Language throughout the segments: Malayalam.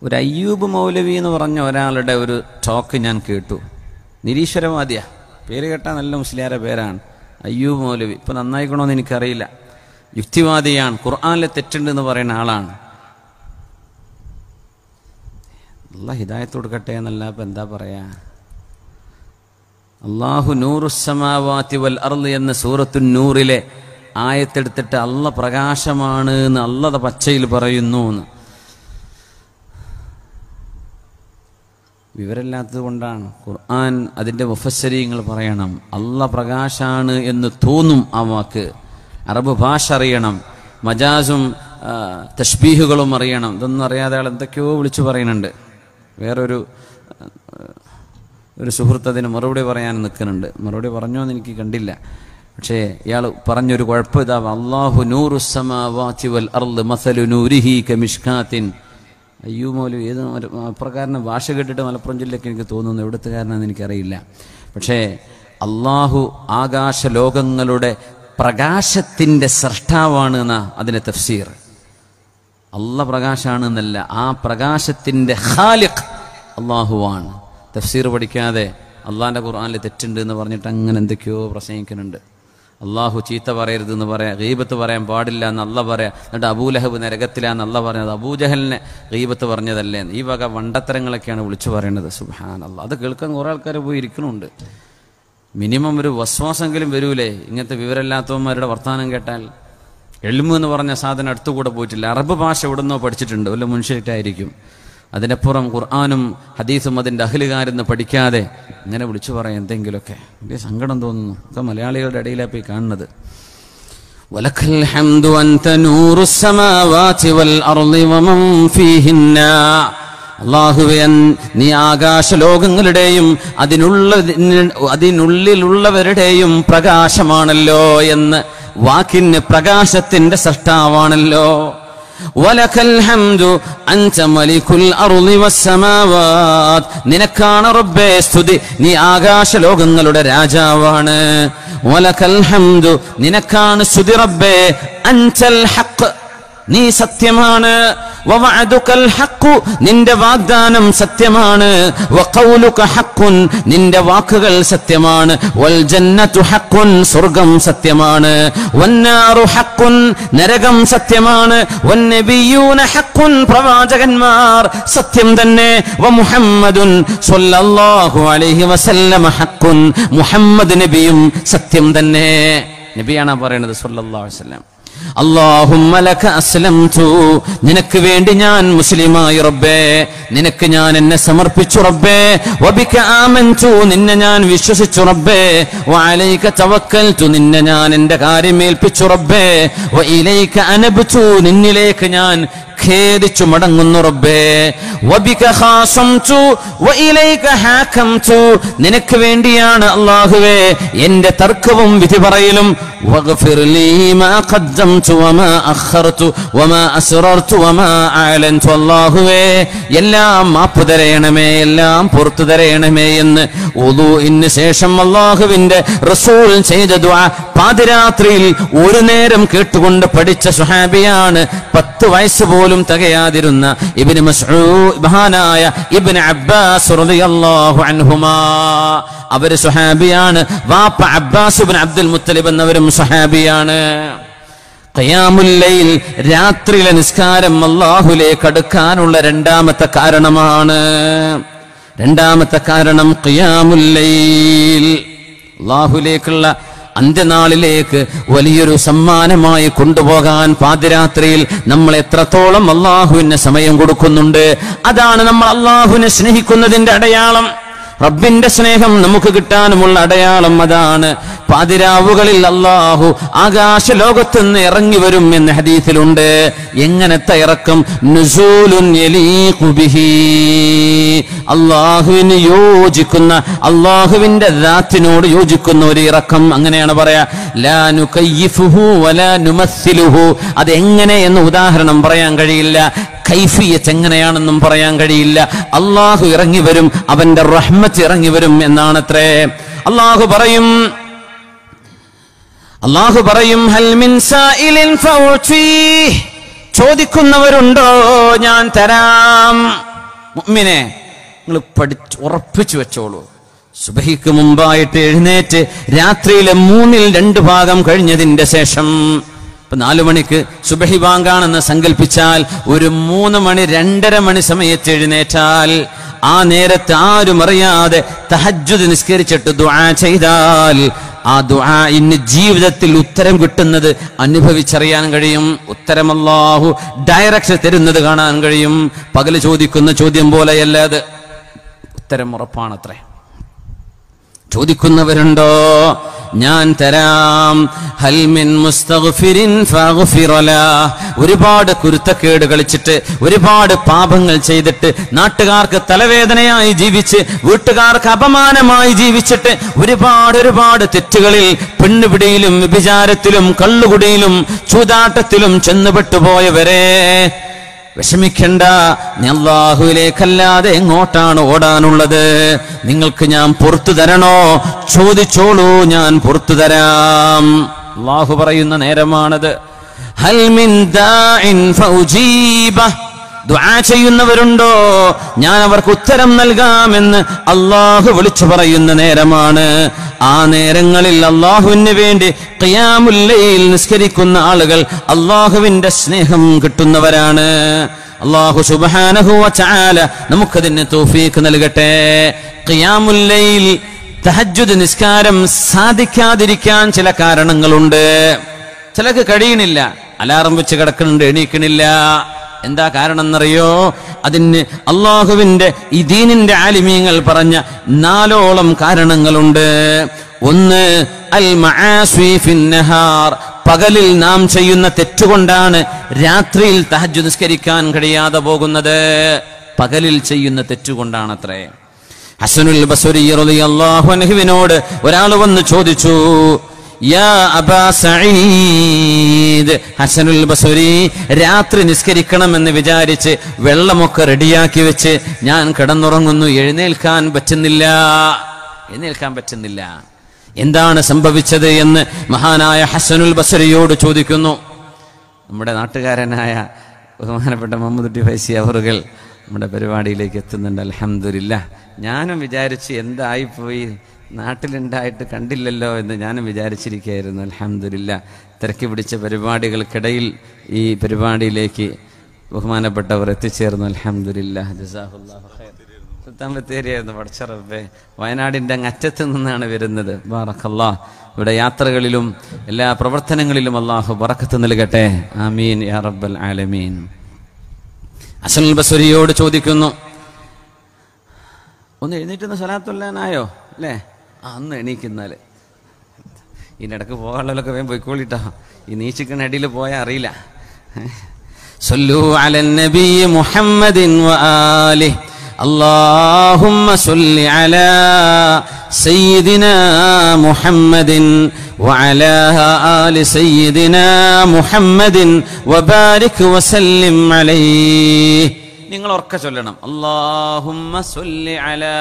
ഒരു അയ്യൂബ് മൗലവി എന്ന് പറഞ്ഞ ഒരാളുടെ ഒരു ടോക്ക് ഞാൻ കേട്ടു നിരീശ്വരവാദിയാ പേര് കേട്ടാൽ നല്ല മുസ്ലിയാരെ പേരാണ് അയ്യൂബ് മൗലവി ഇപ്പം നന്നായിക്കണമെന്ന് എനിക്കറിയില്ല യുക്തിവാദിയാണ് ഖുർആാനിലെ തെറ്റുണ്ട് എന്ന് പറയുന്ന ആളാണ് അല്ല ഹിദായത്ത് കൊടുക്കട്ടെ എന്നല്ല ഇപ്പം എന്താ പറയാ അള്ളാഹു നൂറുസമാവാത്തി വൽ അർള് എന്ന സൂറത്തു നൂറിലെ ആയത്തെടുത്തിട്ട് അല്ല പ്രകാശമാണ് എന്ന് അല്ലത പച്ചയിൽ പറയുന്നു എന്ന് വിവരമില്ലാത്തത് കൊണ്ടാണ് ഖുർആൻ അതിൻ്റെ മുഫസ്സരീങ്ങൾ പറയണം അല്ല പ്രകാശാണ് എന്ന് തോന്നും ആ വാക്ക് അറബ് ഭാഷ അറിയണം മജാസും ആ, തഷ്ബീഹുകളും അറിയണം ഇതൊന്നും അറിയാതെ ആൾ എന്തൊക്കെയോ വിളിച്ചു പറയുന്നുണ്ട് വേറൊരു ആ, ഒരു സുഹൃത്ത് അതിന് മറുപടി പറയാൻ നിൽക്കുന്നുണ്ട് മറുപടി പറഞ്ഞോ എന്ന് എനിക്ക് കണ്ടില്ല പക്ഷേ ഇയാൾ പറഞ്ഞൊരു കുഴപ്പം ഇതാ അള്ളാഹു നൂറുസമാവാത്തി വൽ അർള് മസലു നൂരിഹി കമിഷ്കാത്തിൻ അയ്യോ മോലു ഏത് ഒരു അപ്രകാരം ഭാഷ കേട്ടിട്ട് മലപ്പുറം ജില്ലയ്ക്ക് എനിക്ക് തോന്നുന്നു എവിടുത്തുകാരനാണെന്ന് എനിക്കറിയില്ല പക്ഷേ അള്ളാഹു ആകാശ ലോകങ്ങളുടെ പ്രകാശത്തിൻ്റെ സൃഷ്ടാവാണ് എന്നാ അതിൻ്റെ തഫ്സീർ അല്ല പ്രകാശാണ് എന്നല്ല ആ പ്രകാശത്തിൻ്റെ ഖാലിഖ് അള്ളാഹുവാണ് തഫ്സീർ പഠിക്കാതെ അള്ളാഹിൻ്റെ ഖുർആനിൽ തെറ്റുണ്ട് എന്ന് പറഞ്ഞിട്ട് അങ്ങനെ എന്തൊക്കെയോ പ്രസംഗിക്കുന്നുണ്ട് അള്ളാഹു ചീത്ത പറയരുത് എന്ന് പറയാം ഗീബത്ത് പറയാൻ പാടില്ല എന്ന് അല്ല പറയാം എന്നിട്ട് അബൂലഹബ് നരകത്തിലാന്ന് അല്ല പറഞ്ഞത് അബൂജഹലിനെ ഗീബത്ത് പറഞ്ഞതല്ലേ എന്ന്. ഈ വക വണ്ടത്തരങ്ങളൊക്കെയാണ് വിളിച്ചു പറയേണ്ടത് സുബാൻ അല്ല അത് കേൾക്കാൻ കുറേ ആൾക്കാർ പോയി ഇരിക്കണുണ്ട് മിനിമം ഒരു വസ്വാസെങ്കിലും വരൂലേ ഇങ്ങനത്തെ വിവരമില്ലാത്തവന്മാരുടെ വർത്തമാനം കേട്ടാൽ എൽമു എന്ന് പറഞ്ഞ സാധനം അടുത്തുകൂടെ പോയിട്ടില്ല അറബ് ഭാഷ എവിടുന്നോ പഠിച്ചിട്ടുണ്ട് വല്ല മുൻഷിട്ടായിരിക്കും അതിനപ്പുറം ഖുർആാനും ഹദീസും അതിൻ്റെ അഹലുകാരെന്ന് പഠിക്കാതെ ഇങ്ങനെ വിളിച്ചു പറയാം എന്തെങ്കിലുമൊക്കെ വലിയ സങ്കടം തോന്നുന്നു ഒക്കെ മലയാളികളുടെ ഇടയിലാണ് പോയി കാണുന്നത് ولك الحمد أنت نور السماوات والأرض ومن فيهن അള്ളാഹുവെ നീ ആകാശ ലോകങ്ങളുടെയും അതിനുള്ള അതിനുള്ളിലുള്ളവരുടെയും പ്രകാശമാണല്ലോ എന്ന് വാക്കിന് പ്രകാശത്തിന്റെ സൃഷ്ടാവാണല്ലോ വലക്കൽ ഹംദു അൻത മലികുൽ അർളി വസ്സമാവാത് നിനക്കാണ് റബ്ബേ സ്തുതി നീ ആകാശ ലോകങ്ങളുടെ രാജാവാണ് വലക്കൽ ഹംദു നിനക്കാണ് സ്തുതി റബ്ബേ അൻതൽ ഹഖ് നീ സത്യമാണ് വവഅദുകൽ ഹഖു നിന്റെ വാഗ്ദാനം സത്യമാണ് വഖൗലുക ഹഖുൻ നിന്റെ വാക്കുകൾ സത്യമാണ് വൽ ജന്നത്തു ഹഖുൻ സ്വർഗം സത്യമാണ് വന്നാറു ഹഖുൻ നരകം സത്യമാണ് വന്നബിയൂന ഹഖുൻ പ്രവാചകന്മാർ സത്യം തന്നെ വമുഹമ്മദുൻ സ്വല്ലല്ലാഹു അലൈഹി വസല്ലമ ഹഖുൻ മുഹമ്മദ് നബിയും സത്യം തന്നെ നബിയാണ് പറയുന്നത് സ്വല്ലല്ലാഹു അലൈഹി വസല്ലം അള്ളാഹുമ്മ ലക അസ്ലംതു നിനക്ക് വേണ്ടി ഞാൻ മുസ്ലിമായി റബ്ബേ നിനക്ക് ഞാൻ എന്നെ സമർപ്പിച്ചു റബ്ബേ വബിക ആമൻതു നിന്നെ ഞാൻ വിശ്വസിച്ചു റബ്ബേ വഅലൈക തവക്കൽതു നിന്നെ ഞാൻ എൻ്റെ കാര്യം ഏൽപ്പിച്ചു റബ്ബേ വഇലൈക അനബ്തു നിന്നിലേക്ക് ഞാൻ ഖേദിച്ചു മടങ്ങുന്നു റബ്ബേ വബിക ഖാസംതു വഇലൈക ഹാകംതു നിനക്ക് വേണ്ടിയാണ് അല്ലാഹുവേ എൻ്റെ തർക്കവും വിധി പറയലും വഗ്ഫിർ ലീ മാ ഖദ്ദംതു വമാ അഖർതു വമാ അസ്റർതു വമാ അഅലൻതു അല്ലാഹുവേ എല്ലാം മാപ്പ് തരയണമേ എല്ലാം പുറത്തു തരയണമേ എന്ന് ഉദൂഇന് ശേഷം അല്ലാഹുവിന്റെ റസൂൽ ചെയ്ത ദുആ പാതിരാത്രിയിൽ ഒരു നേരം കേട്ടുകൊണ്ട് പഠിച്ച സുഹാബിയാണ് പത്ത് വയസ്സ് പോലും തികയാതിരുന്ന ഇബ്നു മസ്ഊദ് മഹാനായ ഇബ്നു അബ്ബാസ് റളിയല്ലാഹു അൻഹുമാ അവര് സുഹാബിയാണ് വാപ്പ അബ്ബാസ് ഇബ്നു അബ്ദുൽ മുത്തലിബ് എന്നവരും സുഹാബിയാണ് ഖിയാമുല്ലൈൽ രാത്രിയിലെ നിസ്കാരം അള്ളാഹുലേക്ക് അടുക്കാനുള്ള രണ്ടാമത്തെ കാരണമാണ് രണ്ടാമത്തെ കാരണം ഖിയാമുല്ലൈൽ അള്ളാഹുലേക്കുള്ള അന്ത്യനാളിലേക്ക് വലിയൊരു സമ്മാനമായി കൊണ്ടുപോകാൻ പാതിരാത്രിയിൽ നമ്മൾ എത്രത്തോളം അള്ളാഹുവിന് സമയം കൊടുക്കുന്നുണ്ട് അതാണ് നമ്മൾ അള്ളാഹുവിനെ സ്നേഹിക്കുന്നതിന്റെ അടയാളം റബ്ബിന്റെ സ്നേഹം നമുക്ക് കിട്ടാനുമുള്ള അടയാളം അതാണ് പാതിരാവുകളിൽ അള്ളാഹു ആകാശ ലോകത്തുനിന്ന് ഇറങ്ങി വരും എന്ന് ഹദീസിലുണ്ട് എങ്ങനത്തെ ഇറക്കം നുസൂലുൻ യലീഖു ബിഹി അള്ളാഹുവിന് യോജിക്കുന്ന അള്ളാഹുവിന്റെ ദാത്തിനോട് യോജിക്കുന്ന ഒരു ഇറക്കം അങ്ങനെയാണ് പറയാ ലാ നുകയ്യിഫുഹു വലാ നുമസ്സിലുഹു അത് എങ്ങനെ എന്ന് ഉദാഹരണം പറയാൻ കഴിയില്ല കൈഫിയത്ത് എങ്ങനെയാണെന്നും പറയാൻ കഴിയില്ല അള്ളാഹു ഇറങ്ങി വരും അവന്റെ റഹ്മത്ത് ഇറങ്ങി വരും എന്നാണത്രേ അള്ളാഹു പറയും അള്ളാഹു പറയും ഹൽ മിൻ സായിലിൻ ഫൗതീഹ്. ചോദിക്കുന്നവരുണ്ടോ ഞാൻ തരാം മുഅ്മിനെ നിങ്ങൾ പഠിച്ച് ഉറപ്പിച്ചു വെച്ചോളൂ സുബഹിക്ക് മുമ്പായിട്ട് എഴുന്നേറ്റ് രാത്രിയിലെ മൂന്നിൽ രണ്ട് ഭാഗം കഴിഞ്ഞതിന്റെ ശേഷം ഇപ്പൊ നാലു മണിക്ക് സുബഹി ബാങ്കാണെന്ന് സങ്കല്പിച്ചാൽ ഒരു മൂന്ന് മണി രണ്ടര മണി സമയത്ത് എഴുന്നേറ്റാൽ ആ നേരത്ത് ആരും അറിയാതെ തഹജ്ജുദ് നിസ്കരിച്ചിട്ട് ദുആ ചെയ്താൽ ആ ദുആ ഇന്ന് ജീവിതത്തിൽ ഉത്തരം കിട്ടുന്നത് അനുഭവിച്ചറിയാൻ കഴിയും ഉത്തരം അല്ലാഹു ഡയറക്ഷൻ തരുന്നത് കാണാൻ കഴിയും പകല് ചോദിക്കുന്ന ചോദ്യം പോലെയല്ല അത് ഉത്തരം ഉറപ്പാണത്രേ ചോദിക്കുന്നവരുണ്ടോ ഞാൻ തരാം ഹൽമിൻ മുസ്തഗ്ഫിരിൻ ഫഗ്ഫിറല ഒരുപാട് കുരുത്തക്കേട് കളിച്ചിട്ട് ഒരുപാട് പാപങ്ങൾ ചെയ്തിട്ട് നാട്ടുകാർക്ക് തലവേദനയായി ജീവിച്ച് വീട്ടുകാർക്ക് അപമാനമായി ജീവിച്ചിട്ട് ഒരുപാട് ഒരുപാട് തെറ്റുകളിൽ പെണ്ണുപിടിയിലും വ്യഭിചാരത്തിലും കള്ളുകുടിയിലും ചൂതാട്ടത്തിലും ചെന്നുപെട്ടുപോയവരെ വിഷമിക്കണ്ട നീ അള്ളാഹുവിലേക്കല്ലാതെ എങ്ങോട്ടാണ് ഓടാനുള്ളത് നിങ്ങൾക്ക് ഞാൻ പുറത്തു തരണോ ചോദിച്ചോളൂ ഞാൻ പുറത്തു തരാം അള്ളാഹു പറയുന്ന നേരമാണത് ഹൽ മിൻ ദാഇൻ ഫൗജീബ ദുആ ചെയ്യുന്നവരുണ്ടോ ഞാൻ അവർക്ക് ഉത്തരം നൽകാമെന്ന് അള്ളാഹു വിളിച്ചു പറയുന്ന നേരമാണ് ആ നേരങ്ങളിൽ അള്ളാഹുവിന് വേണ്ടി ഖിയാമുല്ലയിൽ നിസ്കരിക്കുന്ന ആളുകൾ അള്ളാഹുവിന്റെ സ്നേഹം കിട്ടുന്നവരാണ് അള്ളാഹു സുബ്ഹാനഹു വതആല നമുക്കതിന് തൗഫീഖ് നൽകട്ടെ ഖിയാമുല്ലയിൽ തഹജ്ജുദ് നിസ്കാരം സാധിക്കാതിരിക്കാൻ ചില കാരണങ്ങളുണ്ട് ചിലക്ക് കഴിയണില്ല അലാറം വെച്ച് കിടക്കുന്നുണ്ട് എണീക്കണില്ല എന്താ കാരണം എന്നറിയോ അതിന് അള്ളാഹുവിന്റെ ഈ ദീനിന്റെ ആലിമീങ്ങൾ പറഞ്ഞ നാലോളം കാരണങ്ങളുണ്ട് ഒന്ന് അൽ മആസി ഫിന്നഹാർ പകലിൽ നാം ചെയ്യുന്ന തെറ്റുകൊണ്ടാണ് രാത്രിയിൽ തഹജ്ജു നിസ്കരിക്കാൻ കഴിയാതെ പോകുന്നത് പകലിൽ ചെയ്യുന്ന തെറ്റുകൊണ്ടാണത്രേ ഹസനുൽ ബസുരി റളിയല്ലാഹു അൻഹുവിനോട് ഒരാൾ വന്ന് ചോദിച്ചു യാ അബാ സഈദ് ഹസനുൽ ബസുരി രാത്രി നിസ്കരിക്കണമെന്ന് വിചാരിച്ച് വെള്ളമൊക്കെ റെഡിയാക്കി വെച്ച് ഞാൻ കിടന്നുറങ്ങുന്നു എഴുന്നേൽക്കാൻ പറ്റുന്നില്ല എഴുന്നേൽക്കാൻ പറ്റുന്നില്ല എന്താണ് സംഭവിച്ചത് എന്ന് മഹാനായ ഹസനുൽ ബസരിയോട് ചോദിക്കുന്നു നമ്മുടെ നാട്ടുകാരനായ ബഹുമാനപ്പെട്ട മുഹമ്മദ് ടി ഫൈസി അവറുകൾ നമ്മുടെ പരിപാടിയിലേക്ക് എത്തുന്നുണ്ട് അലഹമില്ല ഞാനും വിചാരിച്ച് എന്തായിപ്പോയി നാട്ടിലുണ്ടായിട്ട് കണ്ടില്ലല്ലോ എന്ന് ഞാനും വിചാരിച്ചിരിക്കുകയായിരുന്നു അലഹമില്ല തിരക്കി പിടിച്ച പരിപാടികൾക്കിടയിൽ ഈ പരിപാടിയിലേക്ക് ബഹുമാനപ്പെട്ടവർ എത്തിച്ചേർന്നു അലഹമില്ല ജസാഹുല്ലാഹു ഖൈർ സുൽത്താൻ ബത്തേരിയായിരുന്നു പഠിച്ച റബ്ബേ വയനാടിൻ്റെ അങ്ങ് അറ്റത്ത് നിന്നാണ് വരുന്നത് ബാറക്കല്ലാ ഇവിടെ യാത്രകളിലും എല്ലാ പ്രവർത്തനങ്ങളിലും അള്ളാഹു ബറക്കത്ത് നൽകട്ടെ ആമീൻ യാ റബ്ബൽ ആലമീൻ അസൽ ബസുരിയോട് ചോദിക്കുന്നു ഒന്ന് എഴുന്നേറ്റുന്ന സ്വലാത്തുല്ലാനായോ അല്ലേ ആ അന്ന് എണീക്കുന്നാല് ഇതിൻ്റെ ഇടക്ക് പോകാനുള്ളവരൊക്കെ വേഗം പോയിക്കോളിട്ടോ ഈ നീച്ചിക്കണ അടിയിൽ പോയാൽ അറിയില്ല സല്ലു അലൻ നബി മുഹമ്മദിൻ വആലിഹി اللهم صل على سيدنا محمد وعلى آل سيدنا محمد وبارك وسلم عليه നിങ്ങൾ ഉറക്കെ ചൊല്ലണം അല്ലാഹുമ്മ സല്ലി അലാ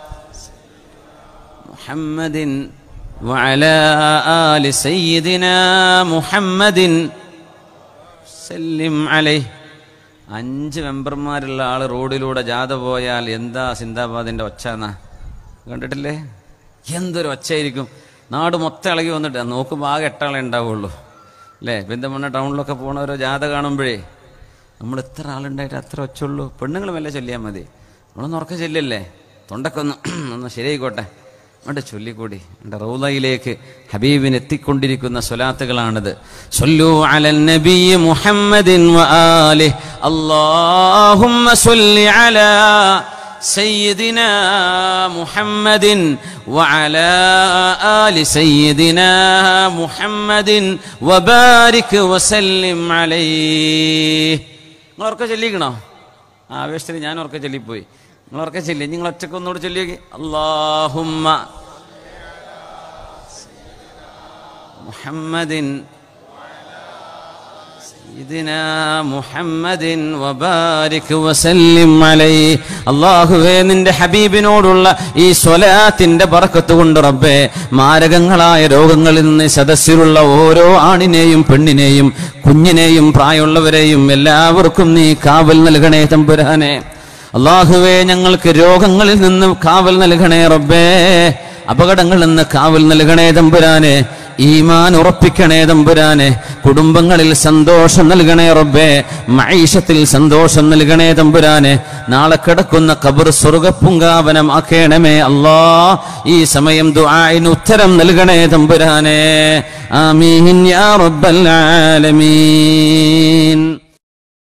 മുഹമ്മദിൻ وعلى آل سيدنا محمد സല്ലിം അലൈഹി അഞ്ച് മെമ്പർമാരുള്ള ആള് റോഡിലൂടെ ജാഥ പോയാൽ എന്താ സിന്ദാബാദിന്റെ ഒച്ച എന്നാ കണ്ടിട്ടില്ലേ എന്തൊരു ഒച്ചയായിരിക്കും നാട് മൊത്തം ഇളകി വന്നിട്ട് നോക്കുമ്പോൾ ആകെ എട്ടാളെ ഉണ്ടാവുള്ളൂ അല്ലേ പെന്തമണ്ണ ടൗണിലൊക്കെ പോണവരോ ജാഥ കാണുമ്പോഴേ നമ്മൾ എത്ര ആളുണ്ടായിട്ട് അത്ര ഒച്ചുള്ളൂ പെണ്ണുങ്ങൾ മെല്ലെ ചൊല്ലിയാൽ മതി നമ്മളൊന്ന് ഉറക്കം ചൊല്ലിയല്ലേ തൊണ്ടൊക്കെ ഒന്ന് ഒന്ന് ശരിയായിക്കോട്ടെ അങ്ങോട്ട് ചൊല്ലിക്കൂടി എൻ്റെ റൗലയിലേക്ക് ഹബീബിന് എത്തിക്കൊണ്ടിരിക്കുന്ന സ്വലാത്തുകളാണിത് സൊല്ലു അലൻ നബി മുഹമ്മദിൻ വആലിഹി അല്ലാഹുമ്മ സല്ലി അലാ سيدنا محمد وعلى آل سيدنا محمد وبارك وسلم عليه നിങ്ങൾ ഉറക്കം ചൊല്ലിക്കണോ ആവേശത്തിൽ ഞാൻ ഉറക്കം ചൊല്ലിപ്പോയി നിങ്ങൾ ഉറക്കം ചൊല്ലി നിങ്ങൾ ഒറ്റക്ക് ഒന്നുകൂടെ ചൊല്ലിയൊക്കെ അള്ളാഹുമ്മ മുഹമ്മദിൻ സയ്യിദിനാ മുഹമ്മദിൻ വബാരിക് വസല്ലിം അലൈഹി അല്ലാഹുവേ നിന്റെ ഹബീബിനോടുള്ള ഈ സ്വലാത്തിന്റെ ബറക്കത്ത് കൊണ്ട് റബ്ബേ മാരകങ്ങളായ രോഗങ്ങളിൽ നിന്ന് സദസ്സിലുള്ള ഓരോ ആണിനെയും പെണ്ണിനെയും കുഞ്ഞിനെയും പ്രായമുള്ളവരെയും എല്ലാവർക്കും നീ കാവൽ നൽകണേ തമ്പുരാനെ അള്ളാഹുവേ ഞങ്ങൾക്ക് രോഗങ്ങളിൽ നിന്ന് കാവൽ നൽകണേ റബ്ബേ അപകടങ്ങളിൽ നിന്ന് കാവൽ നൽകണേ തമ്പുരാനെ ഈമാൻ ഉറപ്പിക്കണേ തമ്പുരാനെ കുടുംബങ്ങളിൽ സന്തോഷം നൽകണേ റബ്ബേ മൈഷത്തിൽ സന്തോഷം നൽകണേ തമ്പുരാനെ നാളെ കിടക്കുന്ന കബർ സ്വർഗപ്പുങ്കാവനമാക്കേണമേ അല്ലാ ഈ സമയം ദുആഇന് ഉത്തരം നൽകണേ തമ്പുരാനെ ആമീൻ യാ റബ്ബൽ ആലമീൻ